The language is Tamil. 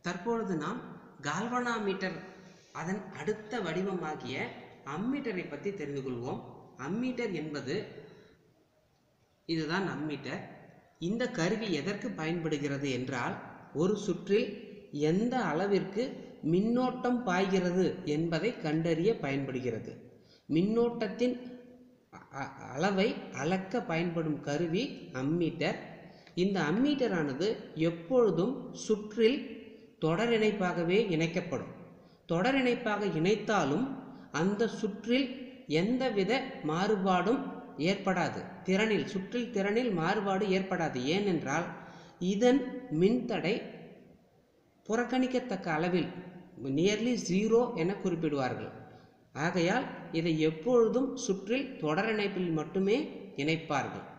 தற்பொழுது நாம் கால்வனாமீட்டர் அதன் அடுத்த வடிவமாகிய அம்மீட்டரை பற்றி தெரிந்து கொள்வோம் அம்மீட்டர் என்பது இதுதான் அம்மீட்டர் இந்த கருவி எதற்கு பயன்படுகிறது என்றால் ஒரு சுற்றில் எந்த அளவிற்கு மின்னோட்டம் பாய்கிறது என்பதை கண்டறிய பயன்படுகிறது மின்னோட்டத்தின் அ- அ- அளவை அளக்க பயன்படும் கருவி அம்மீட்டர் இந்த அம்மீட்டரானது எப்பொழுதும் சுற்றில் தொடர் இணைப்பாகவே இணைக்கப்படும் தொடர் இணைப்பாக இணைத்தாலும் அந்த சுற்றில் எந்தவித மாறுபாடும் ஏற்படாது திறனில் சுற்றில் திறனில் மாறுபாடு ஏற்படாது ஏனென்றால் இதன் மின்தடை புறக்கணிக்கத்தக்க அளவில் நியர்லி ஜீரோ என குறிப்பிடுவார்கள் ஆகையால் இதை எப்பொழுதும் சுற்றில் தொடர் இணைப்பில் மட்டுமே இணைப்பார்கள்